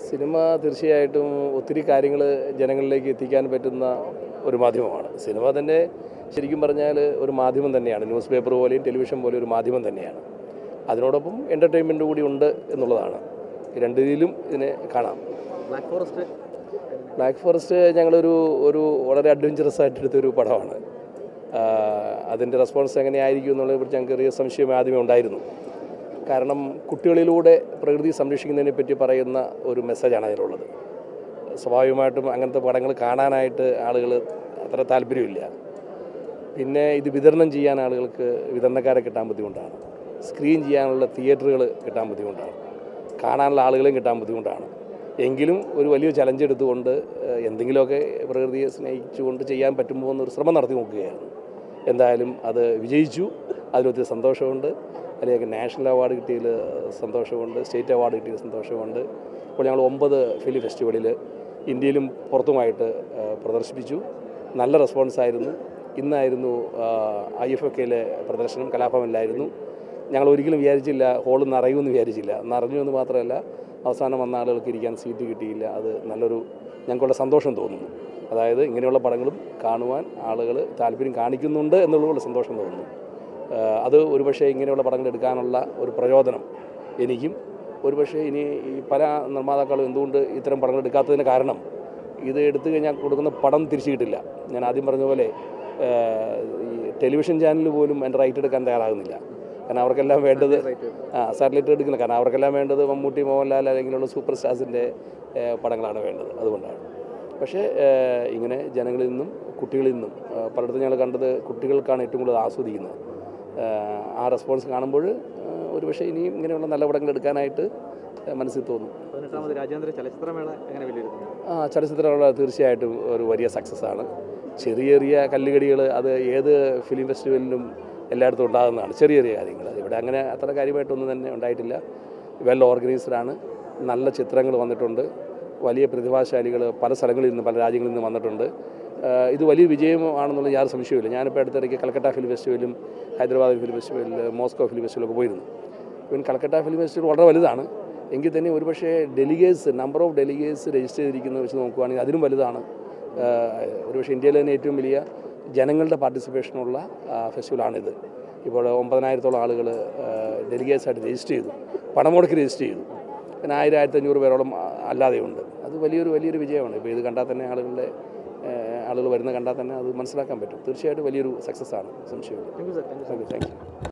cinema തീർച്ചയായിട്ടും ഒത്തിരി കാര്യങ്ങൾ ജനങ്ങളിലേക്ക് എത്തിക്കാൻ പറ്റുന്ന ഒരു മാധ്യമമാണ് സിനിമ തന്നെ ശരിക്കും പറഞ്ഞാൽ ഒരു മാധ്യമം തന്നെയാണ് ന്യൂസ് പേപ്പർ പോലെയും ടെലിവിഷൻ പോലെയും ഒരു മാധ്യമം തന്നെയാണ് അതിനോടൊപ്പം എൻ്റർടൈൻമെൻറ്റ് കൂടി ഉണ്ട് എന്നുള്ളതാണ് ഈ രണ്ട് രീതിയിലും ഇതിനെ കാണാം ബ്ലാക്ക് ഫോറസ്റ്റ് ബ്ലാക്ക് ഫോറസ്റ്റ് ഞങ്ങളൊരു ഒരു വളരെ അഡ്വഞ്ചറസ് ആയിട്ട് എടുത്തൊരു പടമാണ് അതിൻ്റെ റെസ്പോൺസ് എങ്ങനെയായിരിക്കും എന്നുള്ളതിനെക്കുറിച്ച് ഞങ്ങൾക്ക് ചെറിയ സംശയം ആദ്യമേ ഉണ്ടായിരുന്നു കാരണം കുട്ടികളിലൂടെ പ്രകൃതി സംരക്ഷിക്കുന്നതിനെ പറ്റി പറയുന്ന ഒരു മെസ്സേജാണ് അതിലുള്ളത് സ്വാഭാവികമായിട്ടും അങ്ങനത്തെ പടങ്ങൾ കാണാനായിട്ട് ആളുകൾ അത്ര താല്പര്യമില്ല പിന്നെ ഇത് വിതരണം ചെയ്യാൻ ആളുകൾക്ക് വിതരണക്കാരെ കിട്ടാൻ ബുദ്ധിമുട്ടാണ് സ്ക്രീൻ ചെയ്യാനുള്ള തിയേറ്ററുകൾ കിട്ടാൻ ബുദ്ധിമുട്ടാണ് കാണാനുള്ള ആളുകളെയും കിട്ടാൻ ബുദ്ധിമുട്ടാണ് എങ്കിലും ഒരു വലിയ ചലഞ്ച് എടുത്തുകൊണ്ട് ഏഹ്, എന്തെങ്കിലുമൊക്കെ പ്രകൃതിയെ സ്നേഹിച്ചുകൊണ്ട് ചെയ്യാൻ പറ്റുമോ എന്നൊരു ശ്രമം നടത്തി നോക്കുകയായിരുന്നു എന്തായാലും അത് വിജയിച്ചു അതിലൊത്തിരി സന്തോഷമുണ്ട് അതിലേക്ക് നാഷണൽ അവാർഡ് കിട്ടിയതിൽ സന്തോഷമുണ്ട് സ്റ്റേറ്റ് അവാർഡ് കിട്ടിയതിൽ സന്തോഷമുണ്ട് ഇപ്പോൾ ഞങ്ങൾ ഒമ്പത് ഫിലിം ഫെസ്റ്റിവലിൽ ഇന്ത്യയിലും പുറത്തുമായിട്ട് ആ, പ്രദർശിപ്പിച്ചു നല്ല റെസ്പോൺസായിരുന്നു ഇന്നായിരുന്നു ഐ എഫ് എഫ് കെയിലെ പ്രദർശനം കലാഭവനിലായിരുന്നു ഞങ്ങൾ ഒരിക്കലും വിചാരിച്ചില്ല ഹോൾ നിറയുമെന്ന് വിചാരിച്ചില്ല നിറഞ്ഞു എന്ന് മാത്രമല്ല അവസാനം വന്ന ആളുകൾക്ക് ഇരിക്കാൻ സീറ്റ് കിട്ടിയില്ല അത് നല്ലൊരു ഞങ്ങൾക്കുള്ള സന്തോഷം തോന്നുന്നു അതായത് ഇങ്ങനെയുള്ള പടങ്ങളും കാണുവാൻ ആളുകൾ താല്പര്യം കാണിക്കുന്നുണ്ട് എന്നുള്ളതുകൊണ്ട് സന്തോഷം തോന്നുന്നു ആ, അത് ഒരുപക്ഷെ ഇങ്ങനെയുള്ള പടങ്ങൾ എടുക്കാനുള്ള ഒരു പ്രചോദനം എനിക്കും ഒരുപക്ഷെ ഇനി ഈ പല നിർമ്മാതാക്കളും എന്തുകൊണ്ട് ഇത്തരം പടങ്ങൾ എടുക്കാത്തതിന് കാരണം ഇത് എടുത്തു കഴിഞ്ഞാൽ കൊടുക്കുന്ന പടം തിരിച്ചു കിട്ടില്ല ഞാൻ ആദ്യം പറഞ്ഞ പോലെ ആ, ഈ ടെലിവിഷൻ ചാനൽ പോലും എൻ്റെ റൈറ്റ് എടുക്കാൻ തയ്യാറാകുന്നില്ല കാരണം അവർക്കെല്ലാം വേണ്ടത് ആ സാറ്റലൈറ്റ് എടുക്കില്ല കാരണം അവർക്കെല്ലാം വേണ്ടത് മമ്മൂട്ടി മോഹൻലാൽ അല്ലെങ്കിലുള്ള സൂപ്പർ സ്റ്റാർസിൻ്റെ പടങ്ങളാണ് വേണ്ടത് അതുകൊണ്ടാണ് പക്ഷേ ഏഹ്, ഇങ്ങനെ ജനങ്ങളിൽ നിന്നും കുട്ടികളിൽ നിന്നും ഏഹ്, പലയിടത്തും ഞങ്ങൾ കണ്ടത് കുട്ടികൾക്കാണ് ഏറ്റവും കൂടുതൽ ആസ്വദിക്കുന്നത് ഏഹ്, ആ റെസ്പോൺസ് കാണുമ്പോൾ ഏഹ്, ഒരുപക്ഷെ ഇനിയും ഇങ്ങനെയുള്ള നല്ല പടങ്ങൾ എടുക്കാനായിട്ട് ഏഹ്, മനസ്സിൽ തോന്നും പതിനെട്ടാമത് രാജ്യാന്തര ചലച്ചിത്രമേള എങ്ങനെ വിലയിരുത്തുന്നു ആ ചലച്ചിത്രമുള്ള തീർച്ചയായിട്ടും ഒരു വലിയ സക്സസ് ആണ് ചെറിയ ചെറിയ കല്ലുകടികൾ അത് ഏത് ഫിലിം ഫെസ്റ്റിവലിലും എല്ലായിടത്തും ഉണ്ടാകുന്നതാണ് ചെറിയ ചെറിയ കാര്യങ്ങൾ ഇവിടെ അങ്ങനെ അത്ര കാര്യമായിട്ടൊന്നും തന്നെ ഉണ്ടായിട്ടില്ല വെൽ ഓർഗനൈസ്ഡ് ആണ് നല്ല ചിത്രങ്ങൾ വന്നിട്ടുണ്ട് വലിയ പ്രതിഭാശാലികൾ പല സ്ഥലങ്ങളിൽ നിന്ന് പല രാജ്യങ്ങളിൽ നിന്ന് വന്നിട്ടുണ്ട് ആ, ഇത് വലിയ വിജയമാണെന്നുള്ള യാതൊരു സംശയമില്ല ഞാനിപ്പോൾ അടുത്തിടയ്ക്ക് കൽക്കട്ട ഫിലിം ഫെസ്റ്റിവലും ഹൈദരാബാദ് ഫിലിം ഫെസ്റ്റിവലിൽ മോസ്കോ ഫിലിം ഫെസ്റ്റിവലൊക്കെ പോയിരുന്നു ഇവൻ കൽക്കട്ട ഫിലിം ഫെസ്റ്റിവൽ വളരെ വലുതാണ് എങ്കിൽ തന്നെ ഒരുപക്ഷേ delegates number of delegates register ചെയ്തിരിക്കുന്നത് വെച്ച് നോക്കുകയാണെങ്കിൽ അതിലും വലുതാണ് ആഹ് ഒരുപക്ഷെ ഇന്ത്യയിലെ തന്നെ ഏറ്റവും വലിയ ജനങ്ങളുടെ പാർട്ടിസിപ്പേഷനുള്ള ആഹ് ഫെസ്റ്റിവലാണിത് ഇപ്പോൾ ഒമ്പതിനായിരത്തോളം ആളുകൾ ഡെലിഗേറ്റ്സ് ആയിട്ട് രജിസ്റ്റർ ചെയ്തു പണം മുടക്കി രജിസ്റ്റർ ചെയ്തു പിന്നെ ആയിരം ആയിരത്തി അഞ്ഞൂറ് പേരോളം ആ, അല്ലാതെയുണ്ട് അത് വലിയൊരു വലിയൊരു വിജയമാണ് ഇപ്പോൾ ഇത് കണ്ടാൽ തന്നെ ആളുകളുടെ ആളുകൾ വരുന്ന കണ്ടാൽ തന്നെ അത് മനസ്സിലാക്കാൻ പറ്റും തീർച്ചയായിട്ടും വലിയൊരു സക്സസ് ആണ് സംശയമില്ല thank you sir thank you thank U